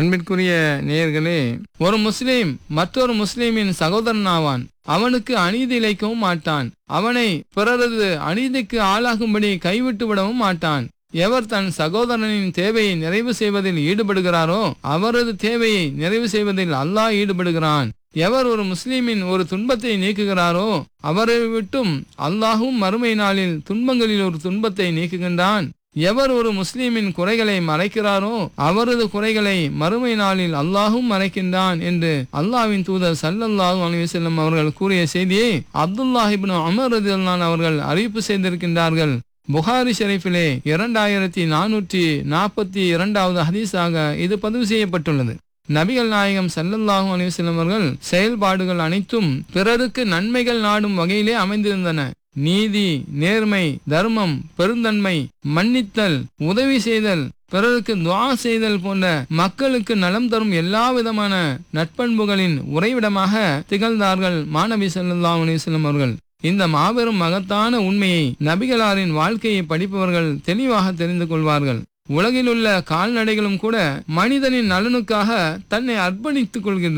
அன்பிற்குரிய நேயர்களே ஒரு முஸ்லீம் மற்றொரு முஸ்லீமின் சகோதரன் ஆவான் அவனுக்கு அநீதி இழைக்கவும் மாட்டான் அவனை பிறரது அநீதிக்கு ஆளாகும்படி கைவிட்டு விடவும் மாட்டான் எவர் தன் சகோதரனின் தேவையை நிறைவு செய்வதில் ஈடுபடுகிறாரோ அவரது தேவையை நிறைவு செய்வதில் அல்லாஹ் ஈடுபடுகிறான் எவர் ஒரு முஸ்லீமின் ஒரு துன்பத்தை நீக்குகிறாரோ அவரை விட்டும் அல்லாஹும் மறுமை நாளில் துன்பங்களில் ஒரு துன்பத்தை நீக்குகின்றான் எவர் ஒரு முஸ்லீமின் குறைகளை மறைக்கிறாரோ அவரது குறைகளை மறுமை நாளில் அல்லாஹும் மறைக்கின்றான் என்று அல்லாஹ்வின் தூதர் சல்லல்லாஹு அலைஹி வஸல்லம் அவர்கள் கூறிய செய்தியை அப்துல்லாஹ் இப்னு உமர் ரதியல்லான் அவர்கள் அறிவிப்பு செய்திருக்கின்றார்கள் புகாரி ஷெரீஃபிலே இரண்டாயிரத்தி நானூற்றி நாற்பத்தி இரண்டாவது ஹதீஸாக இது பதிவு செய்யப்பட்டுள்ளது நபிகள் நாயகம் சல்லல்லாஹு அலைஹி வஸல்லம் அவர்கள் செயல்பாடுகள் அனைத்தும் பிறருக்கு நன்மைகள் நாடும் வகையிலே அமைந்திருந்தன நீதி நேர்மை தர்மம் பெருந்தன்மை மன்னித்தல் உதவி செய்தல் பிறருக்கு துவா செய்தல் போன்ற மக்களுக்கு நலம் தரும் எல்லா விதமான நட்பண்புகளின் உறைவிடமாக திகழ்ந்தார்கள் மாணவி ஸல்லல்லாஹு அலைஹி வஸல்லம் அவர்கள் இந்த மாபெரும் மகத்தான உண்மையை நபிகளாரின் வாழ்க்கையை படிப்பவர்கள் தெளிவாக தெரிந்து கொள்வார்கள் உலகில் உள்ள கால்நடைகளும் கூட மனிதனின் நலனுக்காக தன்னை அர்ப்பணித்துக் கொள்கின்றன